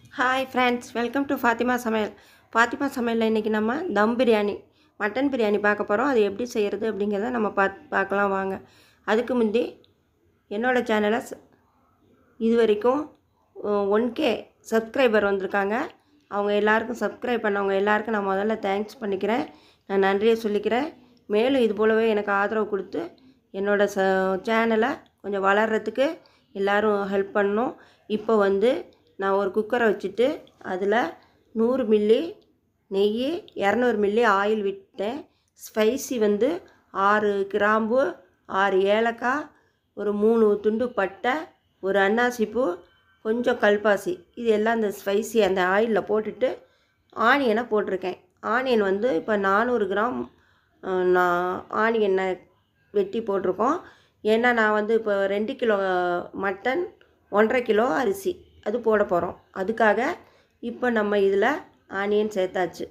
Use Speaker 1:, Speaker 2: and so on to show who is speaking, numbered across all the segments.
Speaker 1: hi friends welcome to Fatima சமையல் ஃபாத்திமா சமையலில் இன்றைக்கி நம்ம தம் பிரியாணி மட்டன் பிரியாணி பார்க்க போகிறோம் அது எப்படி செய்கிறது அப்படிங்கிறத நம்ம பாத் பார்க்கலாம் வாங்க அதுக்கு முந்தி என்னோடய சேனலை ச- இது வரைக்கும் ஒன் கே சப்ஸ்கிரைபர் வந்திருக்காங்க அவங்க எல்லாருக்கும் சப்ஸ்கிரைப் பண்ணவங்க எல்லாருக்கும் நான் முதல்ல தேங்க்ஸ் பண்ணிக்கிறேன் நான் நன்றியை சொல்லிக்கிறேன் மேலும் இது போலவே எனக்கு ஆதரவு கொடுத்து என்னோடய ச சேனலை கொஞ்சம் வளர்கிறதுக்கு எல்லோரும் ஹெல்ப் பண்ணணும் இப்போ வந்து நான் ஒரு குக்கரை வச்சுட்டு அதில் நூறு மில்லி நெய் இரநூறு மில்லி ஆயில் விட்டேன் ஸ்பைசி வந்து ஆறு கிராம்பு ஆறு ஏலக்காய் ஒரு மூணு துண்டு பட்டை ஒரு அன்னாசிப்பூ கொஞ்சம் கல்பாசி இது எல்லாம் அந்த ஸ்பைசி அந்த ஆயிலில் போட்டுட்டு ஆனியனை போட்டிருக்கேன் ஆனியன் வந்து இப்போ நானூறு கிராம் அஹ், நான் ஆனியனை வெட்டி போட்டிருக்கோம் ஏன்னா நான் வந்து இப்போ ரெண்டு கிலோ மட்டன் ஒன்றரை கிலோ அரிசி அது போட போகிறோம் அதுக்காக இப்போ நம்ம இதில் ஆனியன் சேர்த்தாச்சு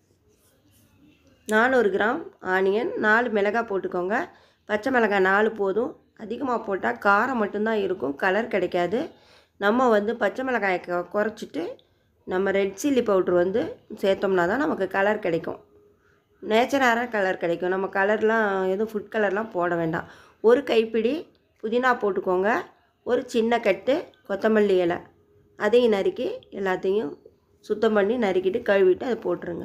Speaker 1: நானூறு கிராம் ஆனியன் நாலு மிளகாய் போட்டுக்கோங்க பச்சை மிளகாய் நாலு போதும் அதிகமாக போட்டால் காரம் மட்டும்தான் இருக்கும் கலர் கிடைக்காது நம்ம வந்து பச்சை மிளகாயை கொ- குறைச்சிட்டு நம்ம ரெட் சில்லி பவுட்ரு வந்து சேர்த்தோம்னா தான் நமக்கு கலர் கிடைக்கும் நேச்சரான கலர் கிடைக்கும் நம்ம கலர்லாம் எதுவும் ஃபுட் கலர்லாம் போட வேண்டாம் ஒரு கைப்பிடி புதினா போட்டுக்கோங்க ஒரு சின்ன கட்டு கொத்தமல்லி இலை அதையும் நறுக்கி எல்லாத்தையும் சுத்தம் பண்ணி நறுக்கிட்டு கழுவிட்டு அதை போட்டுருங்க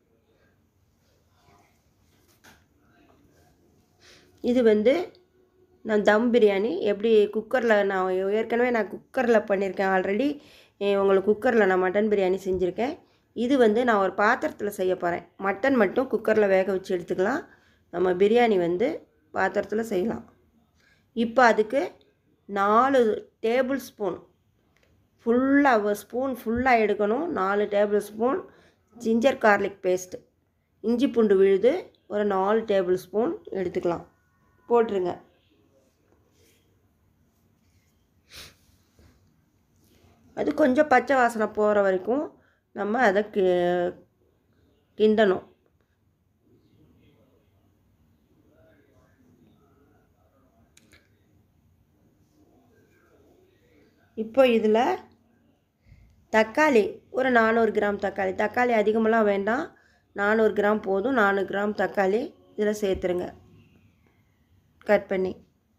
Speaker 1: இது வந்து நான் தம் பிரியாணி எப்படி குக்கரில் நான் ஏற்கனவே நான் குக்கரில் பண்ணியிருக்கேன் ஆல்ரெடி உங்களுக்கு குக்கரில் நான் மட்டன் பிரியாணி செஞ்சுருக்கேன் இது வந்து நான் ஒரு பாத்திரத்தில் செய்ய போகிறேன் மட்டன் மட்டும் குக்கரில் வேக வச்சு எடுத்துக்கலாம் நம்ம பிரியாணி வந்து பாத்திரத்தில் செய்யலாம் இப்போ அதுக்கு நாலு டேபிள் ஸ்பூன் ஃபுல்லாக ஸ்பூன் ஃபுல்லாக எடுக்கணும் நாலு tablespoon ginger garlic paste இஞ்சி பூண்டு விழுது ஒரு நாலு டேபிள் ஸ்பூன் எடுத்துக்கலாம் போட்டுருங்க அது கொஞ்சம் பச்சை வாசனை போகிற வரைக்கும் நம்ம அதை கி கிண்டணும் இப்போ இதில் தக்காளி ஒரு நானூறு கிராம் தக்காளி தக்காளி அதிகமெல்லாம் வேண்டாம் நானூறு கிராம் போதும் நானூறு கிராம் தக்காளி இதில் சேர்த்துருங்க கட் பண்ணி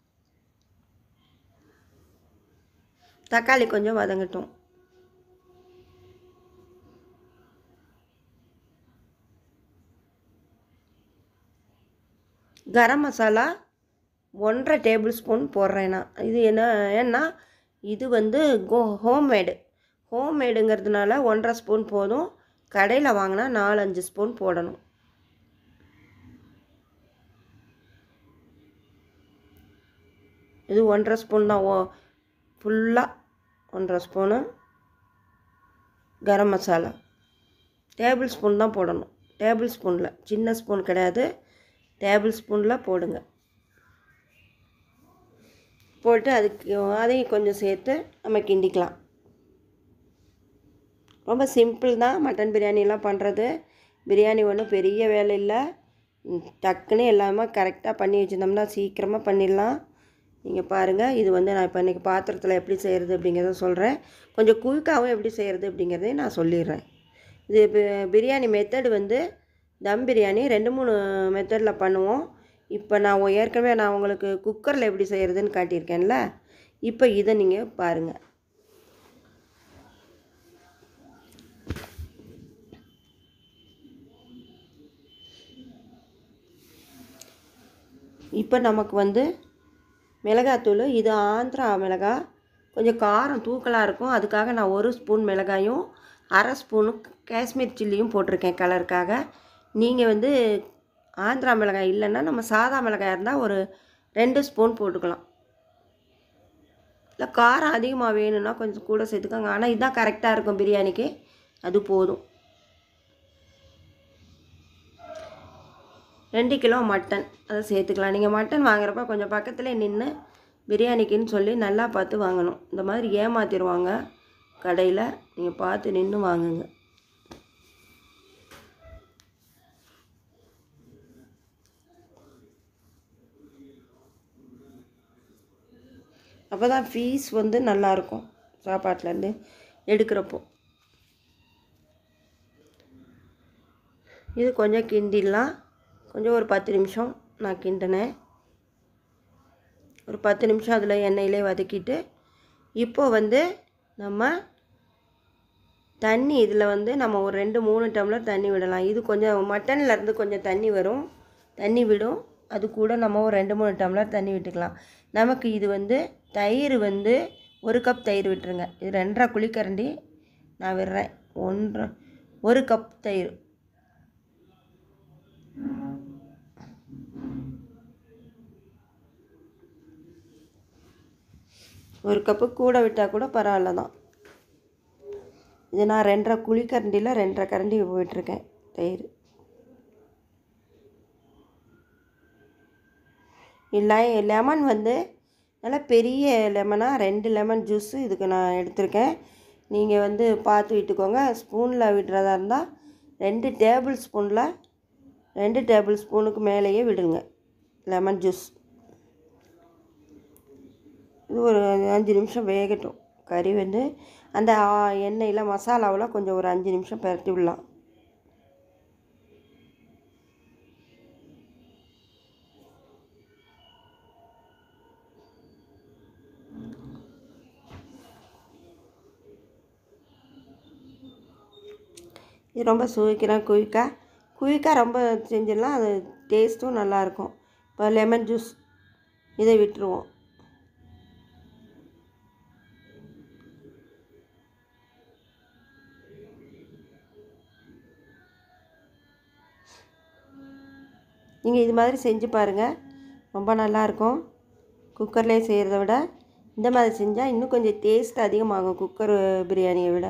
Speaker 1: தக்காளி கொஞ்சம் வதங்கட்டும் கரம் மசாலா ஒன்றரை டேபிள் ஸ்பூன் போடுறேன் நான் இது என்ன ஏன்னா இது வந்து கோ ஹோம்மேடு ஹோம்மேடுங்கிறதுனால ஒன்றரை ஸ்பூன் போதும் கடையில் வாங்கினா நாலு அஞ்சு ஸ்பூன் போடணும் இது ஒன்றரை ஸ்பூன் தான் ஓ ஃபுல்லாக ஒன்றரை spoon garam masala tablespoon தான் போடணும் டேபிள் ஸ்பூனில் சின்ன ஸ்பூன் கிடையாது டேபிள் ஸ்பூனில் போடுங்க போட்டு அதுக்கு அதையும் கொஞ்சம் சேர்த்து நம்ம கிண்டிக்கலாம் ரொம்ப சிம்பிள் தான் மட்டன் பிரியாணிலாம் பண்ணுறது பிரியாணி ஒன்றும் பெரிய வேலை இல்லை ம், டக்குன்னு எல்லாமே கரெக்டாக பண்ணி வச்சுருந்தோம்னா சீக்கிரமாக பண்ணிடலாம் நீங்கள் பாருங்கள் இது வந்து நான் இப்போ இன்றைக்கி பாத்திரத்தில் எப்படி செய்கிறது அப்படிங்கிறத சொல்கிறேன் கொஞ்சம் குயிக்காகவும் எப்படி செய்கிறது அப்படிங்கிறதையும் நான் சொல்லிடுறேன் இது பி- பிரியாணி மெத்தடு வந்து தம் பிரியாணி ரெண்டு மூணு மெத்தடில் பண்ணுவோம் இப்போ நான் உ- ஏற்கனவே நான் உங்களுக்கு குக்கரில் எப்படி செய்கிறதுன்னு காட்டியிருக்கேன்ல இப்போ இதை நீங்கள் பாருங்கள் இப்போ நமக்கு வந்து மிளகாத்தூள் இது ஆந்திரா மிளகாய் கொஞ்சம் காரம் தூக்கலாக இருக்கும் அதுக்காக நான் ஒரு ஸ்பூன் மிளகாயும் அரை ஸ்பூனு காஷ்மீர் சில்லியும் போட்டிருக்கேன் கலருக்காக நீங்கள் வந்து ஆந்திரா மிளகாய் இல்லைன்னா நம்ம சாதா மிளகாய் இருந்தால் ஒரு ரெண்டு ஸ்பூன் போட்டுக்கலாம் இல்லை காரம் அதிகமாக வேணும்னா கொஞ்சம் கூட சேர்த்துக்கோங்க ஆனால் இதுதான் கரெக்டாக இருக்கும் பிரியாணிக்கு அது போதும் ரெண்டு கிலோ மட்டன் அதை சேர்த்துக்கலாம் நீங்கள் மட்டன் வாங்குறப்ப கொஞ்சம் பக்கத்தில் நின்று பிரியாணிக்குன்னு சொல்லி நல்லா பார்த்து வாங்கணும் இந்த மாதிரி ஏமாத்திடுவாங்க கடையில் நீங்கள் பார்த்து நின்று வாங்குங்க அப்போ தான் ஃபீஸ் வந்து நல்லாயிருக்கும் சாப்பாட்டிலேருந்து எடுக்கிறப்போ இது கொஞ்சம் கிண்டிடலாம் கொஞ்சம் ஒரு பத்து நிமிஷம் நான் கிண்டினேன் ஒரு பத்து நிமிஷம் அதில் எண்ணெயிலே வதக்கிட்டு இப்போ வந்து நம்ம தண்ணி இதில் வந்து நம்ம ஒரு ரெண்டு மூணு டம்ளர் தண்ணி விடலாம் இது கொஞ்சம் மட்டன்ல இருந்து கொஞ்சம் தண்ணி வரும் தண்ணி விடும் அது கூட நம்ம ஒரு ரெண்டு மூணு டம்ளர் தண்ணி விட்டுக்கலாம் நமக்கு இது வந்து தயிர் வந்து ஒரு கப் தயிர் விட்டுருங்க இது ரெண்டரை குழிக்கரண்டி நான் விடுறேன் ஒன்றரை ஒரு கப் தயிர் ஒரு கப்பு கூட விட்டால் கூட பரவாயில்ல தான் இது நான் ரெண்டரை குழிக்கரண்டியில் ரெண்டரை கரண்டி விட்டுருக்கேன் தயிர் இல்லை லெமன் வந்து நல்லா பெரிய லெமனாக ரெண்டு லெமன் ஜூஸு இதுக்கு நான் எடுத்திருக்கேன் நீங்கள் வந்து பார்த்து விட்டுக்கோங்க ஸ்பூனில் விடுறதா இருந்தால் ரெண்டு டேபிள் ஸ்பூனில் ரெண்டு டேபிள் ஸ்பூனுக்கு மேலேயே விடுங்க லெமன் ஜூஸ் இது ஒரு அஞ்சு நிமிஷம் வேகட்டும் கறி வந்து அந்த ஆ- எண்ணெயில் மசாலாவில் கொஞ்சம் ஒரு அஞ்சு நிமிஷம் பரட்டி விடலாம் இது ரொம்ப சுவைக்கிறேன் குயிக்காக குயிக்காக ரொம்ப செஞ்சிடலாம் அது டேஸ்ட்டும் நல்லாயிருக்கும் இப்போ லெமன் ஜூஸ் இதை விட்டுருவோம் நீங்கள் இது மாதிரி செஞ்சு பாருங்கள் ரொம்ப நல்லாயிருக்கும் குக்கர்லேயே செய்கிறத விட இந்த மாதிரி செஞ்சால் இன்னும் கொஞ்சம் டேஸ்ட் அதிகமாகும் குக்கர் பிரியாணியை விட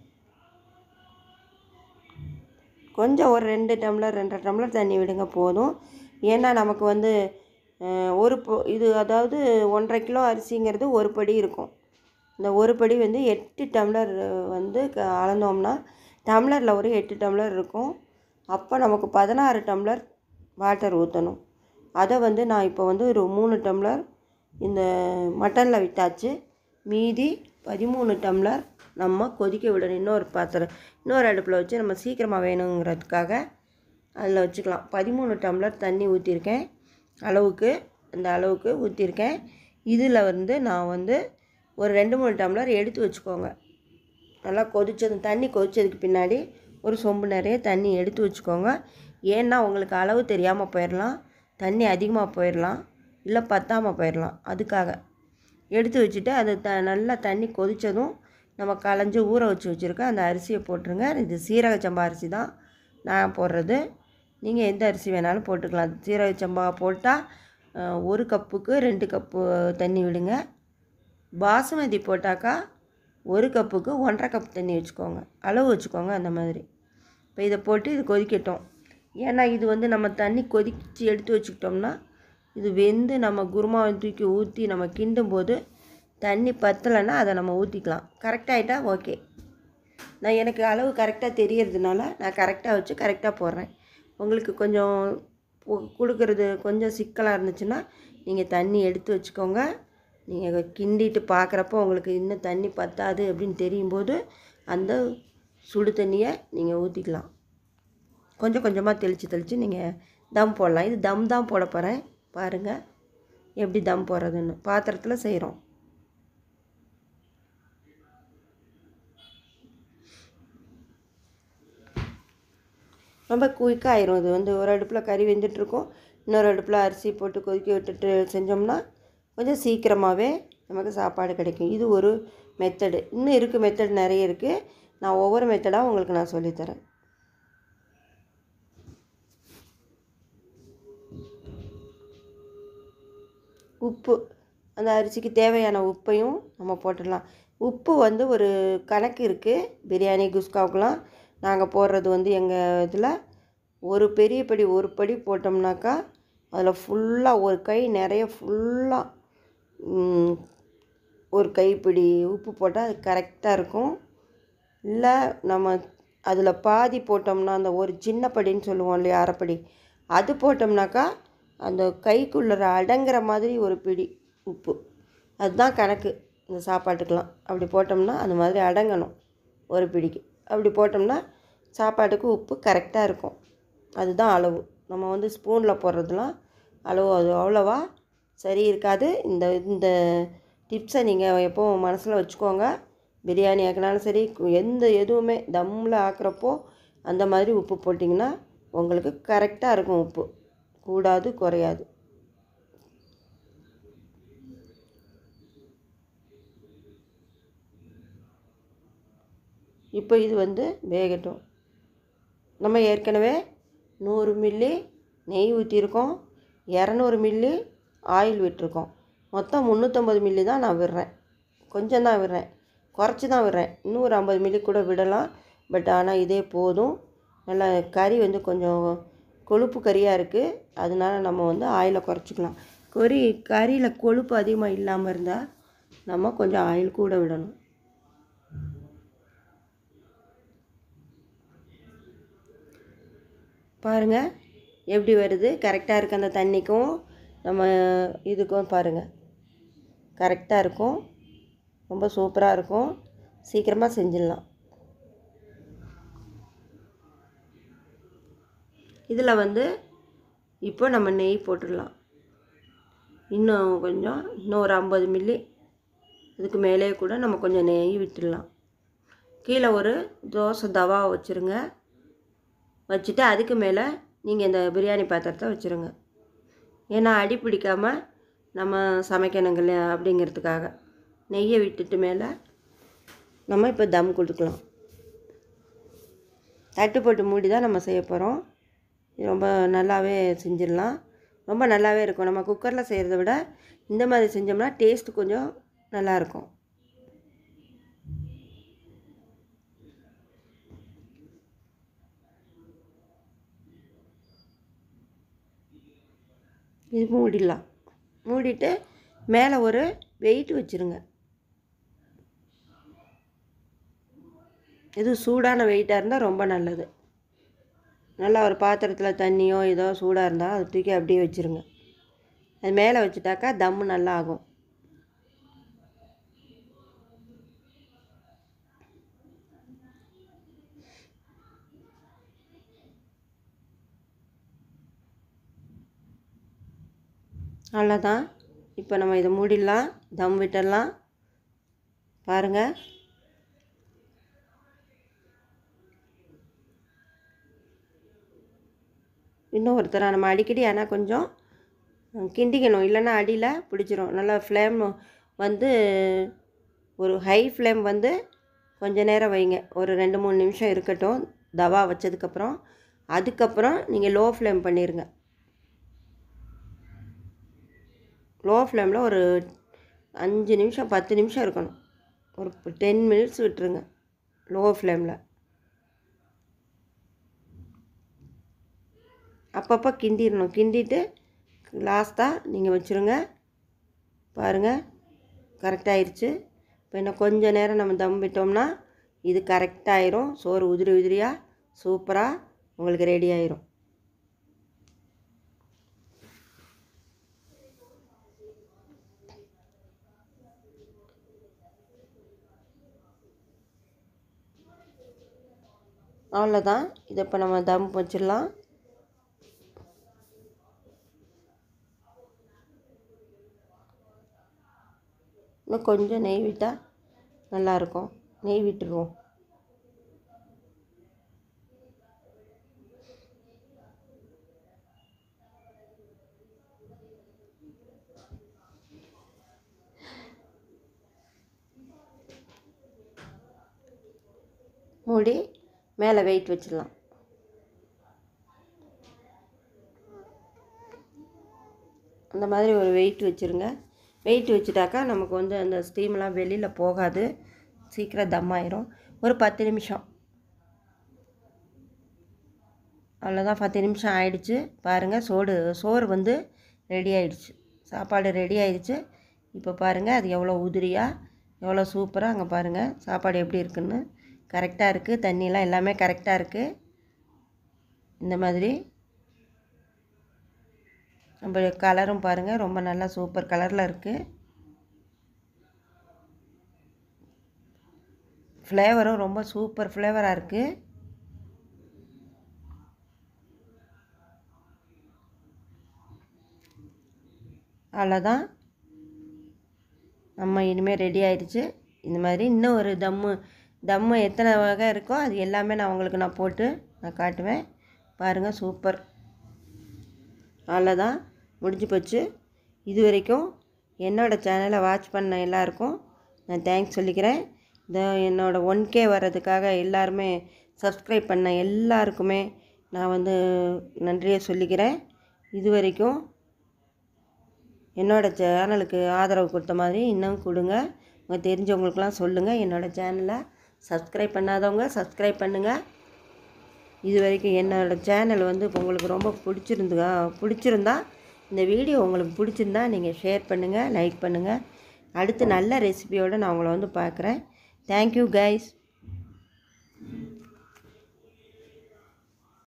Speaker 1: கொஞ்சம் ஒரு ரெண்டு டம்ளர் ரெண்டரை டம்ளர் தண்ணி விடுங்க போதும் ஏன்னா நமக்கு வந்து அஹ், ஒரு பொ- இது அதாவது ஒன்றரை கிலோ அரிசிங்கிறது ஒரு படி இருக்கும் இந்த ஒரு படி வந்து எட்டு டம்ளர் அஹ், வந்து க- அளந்தோம்னா டம்ளரில் ஒரு எட்டு டம்ளர் இருக்கும் அப்போ நமக்கு பதினாறு டம்ளர் வாட்டர் ஊற்றணும் அதை வந்து நான் இப்போ வந்து ஒரு மூணு டம்ளர் இந்த மட்டனில் விட்டாச்சு மீதி பதிமூணு டம்ளர் நம்ம கொதிக்க விடணும் இன்னொரு பாத்திரம் இன்னொரு அடுப்பில் வச்சு நம்ம சீக்கிரமாக வேணுங்கிறதுக்காக அதில் வச்சுக்கலாம் பதிமூணு டம்ளர் தண்ணி ஊற்றிருக்கேன் அளவுக்கு அந்த அளவுக்கு ஊற்றிருக்கேன் இதில் வந்து நான் வந்து ஒரு ரெண்டு மூணு டம்ளர் எடுத்து வச்சுக்கோங்க நல்லா கொதிச்சது தண்ணி கொதிச்சதுக்கு பின்னாடி ஒரு சொம்பு நிறைய தண்ணி எடுத்து வச்சுக்கோங்க ஏன்னா உங்களுக்கு அளவு தெரியாமல் போயிடலாம் தண்ணி அதிகமாக போயிடலாம் இல்லை பத்தாமல் போயிடலாம் அதுக்காக எடுத்து வச்சுட்டு அது த நல்லா தண்ணி கொதித்ததும் நம்ம களைஞ்சு ஊற வச்சு வச்சுருக்க அந்த அரிசியை போட்டுருங்க இது சீரக சம்பா அரிசி தான் நான் போடுறது நீங்கள் எந்த அரிசி வேணாலும் போட்டுக்கலாம் சீரக சம்பா போட்டால் அஹ், ஒரு கப்புக்கு ரெண்டு கப்பு தண்ணி விடுங்க பாசுமதி போட்டாக்கா ஒரு கப்புக்கு ஒன்றரை கப் தண்ணி வச்சுக்கோங்க அளவு வச்சுக்கோங்க அந்த மாதிரி இப்போ இதை போட்டு இது கொதிக்கட்டும் ஏன்னா இது வந்து நம்ம தண்ணி கொதிச்சு எடுத்து வச்சுக்கிட்டோம்னா இது வெந்து நம்ம குருமாவை தூக்கி ஊற்றி நம்ம கிண்டும் போது தண்ணி பத்தலைன்னா அதை நம்ம ஊற்றிக்கலாம் கரெக்டாகிட்டா ஓகே நான் எனக்கு அளவு கரெக்டாக தெரியறதுனால நான் கரெக்டாக வச்சு கரெக்டாக போடுறேன் உங்களுக்கு கொஞ்சம் உ- கொடுக்கறது கொஞ்சம் சிக்கலாக இருந்துச்சுன்னா நீங்கள் தண்ணி எடுத்து வச்சுக்கோங்க நீங்கள் கிண்டிட்டு பார்க்குறப்போ உங்களுக்கு இன்னும் தண்ணி பத்தாது அப்படின்னு தெரியும் போது அந்த சுடு தண்ணியை நீங்கள் ஊற்றிக்கலாம் கொஞ்சம் கொஞ்சமாக தெளித்து தெளித்து நீங்கள் தம் போடலாம் இது தம் தான் போட போகிறேன் பாருங்கள் எப்படி தம் போடுறதுன்னு பாத்திரத்தில் செய்கிறோம் ரொம்ப குயிக்காக ஆயிரும் இது வந்து ஒரு அடுப்பில் கறி வெந்துட்டுருக்கும் இன்னொரு அடுப்பில் அரிசி போட்டு கொதிக்க விட்டுட்டு செஞ்சோம்னா கொஞ்சம் சீக்கிரமாகவே நமக்கு சாப்பாடு கிடைக்கும் இது ஒரு மெத்தடு இன்னும் இருக்குது மெத்தட் நிறைய இருக்குது நான் ஒவ்வொரு மெத்தடாக உங்களுக்கு நான் சொல்லித்தரேன் உப்பு அந்த அரிசிக்கு தேவையான உப்பையும் நம்ம போட்டுடலாம் உப்பு வந்து ஒரு கணக்கு இருக்குது பிரியாணி குஸ்காவுக்கெலாம் நாங்கள் போடுறது வந்து எங்கள் இதில் ஒரு பெரிய படி ஒரு படி போட்டோம்னாக்கா அதில் ஃபுல்லாக ஒரு கை நிறைய ஃபுல்லாக ஒரு கைப்பிடி உப்பு போட்டால் அது கரெக்டாக இருக்கும் இல்லை நம்ம அதில் பாதி போட்டோம்னா அந்த ஒரு சின்ன படின்னு சொல்லுவோம் இல்லையா அரைப்படி அது போட்டோம்னாக்கா அந்த கைக்குள்ளே அடங்குற மாதிரி ஒரு பிடி உப்பு அதுதான் கணக்கு இந்த சாப்பாட்டுக்கெலாம் அப்படி போட்டோம்னா அந்த மாதிரி அடங்கணும் ஒரு பிடிக்கு அப்படி போட்டோம்னா சாப்பாட்டுக்கு உப்பு கரெக்டாக இருக்கும் அதுதான் அளவு நம்ம வந்து ஸ்பூனில் போடுறதுலாம் அளவு அது அவ்வளோவா சரி இருக்காது இந்த இந்த டிப்ஸை நீங்கள் எப்போவும் மனசில் வச்சுக்கோங்க பிரியாணி ஆக்கினாலும் சரி எந்த எதுவுமே தம்மில் ஆக்குறப்போ அந்த மாதிரி உப்பு போட்டிங்கன்னா உங்களுக்கு கரெக்டாக இருக்கும் உப்பு கூடாது குறையாது இப்போ இது வந்து வேகட்டும் நம்ம ஏற்கனவே நூறு மில்லி நெய் ஊற்றிருக்கோம் இரநூறு மில்லி ஆயில் விட்டுருக்கோம் மொத்தம் முந்நூற்றம்பது மில்லி தான் நான் விடுறேன் கொஞ்சம் தான் விடுறேன் குறைச்சி தான் விடுறேன் இன்னும் ஒரு ஐம்பது மில்லி கூட விடலாம் பட் ஆனால் இதே போதும் நல்லா கறி வந்து கொஞ்சம் கொழுப்பு கறியாக இருக்குது அதனால நம்ம வந்து ஆயிலை குறைச்சிக்கலாம் கொறி கறியில் கொழுப்பு அதிகமாக இல்லாமல் இருந்தால் நம்ம கொஞ்சம் ஆயில் கூட விடணும் பாருங்கள் எப்படி வருது கரெக்டாக இருக்குது அந்த தண்ணிக்கும் நம்ம இதுக்கும் பாருங்கள் கரெக்டாக இருக்கும் ரொம்ப சூப்பராக இருக்கும் சீக்கிரமாக செஞ்சிடலாம் இதில் வந்து இப்போ நம்ம நெய் போட்டுடலாம் இன்னும் கொஞ்சம் இன்னும் ஒரு ஐம்பது மில்லி இதுக்கு மேலே கூட நம்ம கொஞ்சம் நெய் விட்டுடலாம் கீழே ஒரு தோசை தவா வச்சுருங்க வச்சுட்டு அதுக்கு மேலே நீங்கள் இந்த பிரியாணி பாத்திரத்தை வச்சுருங்க ஏன்னா அடி பிடிக்காமல் நம்ம சமைக்கணுங்க இல்லையா அப்படிங்கிறதுக்காக நெய்யை விட்டுட்டு மேலே நம்ம இப்போ தம் கொடுக்கலாம் தட்டு போட்டு மூடி தான் நம்ம செய்ய போகிறோம் ரொம்ப நல்லாவே செஞ்சிடலாம் ரொம்ப நல்லாவே இருக்கும் நம்ம குக்கரில் செய்கிறத விட இந்த மாதிரி செஞ்சோம்னா டேஸ்ட் கொஞ்சம் நல்லாயிருக்கும் இது மூடிடலாம் மூடிட்டு மேலே ஒரு வெயிட் வச்சுருங்க இது சூடான வெயிட்டாக இருந்தால் ரொம்ப நல்லது நல்லா ஒரு பாத்திரத்தில் தண்ணியோ ஏதோ சூடாக இருந்தால் அதை தூக்கி அப்படியே வச்சுருங்க அது மேலே வச்சுட்டாக்கா தம்மு நல்லா ஆகும் அவ்வளோதான் இப்போ நம்ம இதை மூடிடலாம் தம் விட்டுடலாம் பாருங்கள் இன்னும் ஒருத்தரை நம்ம அடிக்கடி ஆனால் கொஞ்சம் கிண்டிக்கணும் இல்லைன்னா அடியில் பிடிச்சிரும் நல்லா ஃப்ளேம் வந்து ஒரு ஹை ஃப்ளேம் வந்து கொஞ்ச நேரம் வைங்க ஒரு ரெண்டு மூணு நிமிஷம் இருக்கட்டும் தவா வச்சதுக்கப்புறம் அதுக்கப்புறம் நீங்கள் லோ ஃப்ளேம் பண்ணிடுங்க லோ ஃப்ளேமில் ஒரு அஞ்சு நிமிஷம் பத்து நிமிஷம் இருக்கணும் ஒரு டென் மினிட்ஸ் விட்டுருங்க லோ ஃப்ளேமில் அப்பப்போ கிண்டிடணும் கிண்டிட்டு லாஸ்ட்டாக நீங்கள் வச்சுருங்க பாருங்கள் கரெக்டாகிருச்சு இப்போ இன்னும் கொஞ்சம் நேரம் நம்ம தம் விட்டோம்னா இது கரெக்டாகிரும் சோறு உதிரி உதிரியாக சூப்பராக உங்களுக்கு ரெடி ஆயிரும் அவ்வளோதான் இதை இப்போ நம்ம தம் வச்சிடலாம் இன்னும் கொஞ்சம் நெய் விட்டால் நல்லாயிருக்கும் நெய் விட்டுருவோம் மூடி மேலே வெயிட் வச்சிடலாம் அந்த மாதிரி ஒரு வெயிட் வச்சுருங்க வெயிட் வச்சுட்டாக்கா நமக்கு வந்து அந்த ஸ்டீம்லாம் வெளியில் போகாது சீக்கிரம் தம் ஆயிரும் ஒரு பத்து நிமிஷம் அவ்வளோதான் பத்து நிமிஷம் ஆயிடுச்சு பாருங்கள் சோடு சோறு வந்து ரெடி ஆயிடுச்சு சாப்பாடு ரெடி ஆயிடுச்சு இப்போ பாருங்கள் அது எவ்வளோ உதிரியாக எவ்வளோ சூப்பராக அங்கே பாருங்கள் சாப்பாடு எப்படி இருக்குன்னு கரெக்டாக இருக்குது தண்ணியெலாம் எல்லாமே கரெக்டாக இருக்குது இந்த மாதிரி நம்ம கலரும் பாருங்கள் ரொம்ப நல்லா சூப்பர் கலரில் இருக்குது ஃப்ளேவரும் ரொம்ப சூப்பர் ஃப்ளேவராக இருக்குது அவ்வளோதான் நம்ம இனிமேல் ரெடி ஆயிடுச்சு இந்த மாதிரி இன்னும் ஒரு தம்மு தம்மு எத்தனை வகை இருக்கோ அது எல்லாமே நான் உங்களுக்கு நான் போட்டு நான் காட்டுவேன் பாருங்கள் சூப்பர் அவ்வளோதான் முடிஞ்சு போச்சு இது வரைக்கும் என்னோடய சேனலை வாட்ச் பண்ண எல்லாருக்கும் நான் தேங்க்ஸ் சொல்லிக்கிறேன் இந்த என்னோடய ஒன் கே வர்றதுக்காக எல்லாருமே சப்ஸ்கிரைப் பண்ண எல்லாருக்குமே நான் வந்து நன்றியை சொல்லிக்கிறேன் இது வரைக்கும் என்னோடய சேனலுக்கு ஆதரவு கொடுத்த மாதிரி இன்னும் கொடுங்க உங்கள் தெரிஞ்சவங்களுக்கெல்லாம் சொல்லுங்கள் என்னோடய சேனலை சப்ஸ்கிரைப் பண்ணாதவங்க சப்ஸ்கிரைப் பண்ணுங்கள் இது வரைக்கும் என்னோடய சேனல் வந்து இப்போ உங்களுக்கு ரொம்ப பிடிச்சிருந்துங்க பிடிச்சிருந்தா இந்த வீடியோ உங்களுக்கு பிடிச்சிருந்தா நீங்கள் ஷேர் பண்ணுங்கள் லைக் பண்ணுங்கள் அடுத்து நல்ல ரெசிபியோடு நான் உங்களை வந்து பார்க்குறேன் தேங்க்யூ கைஸ்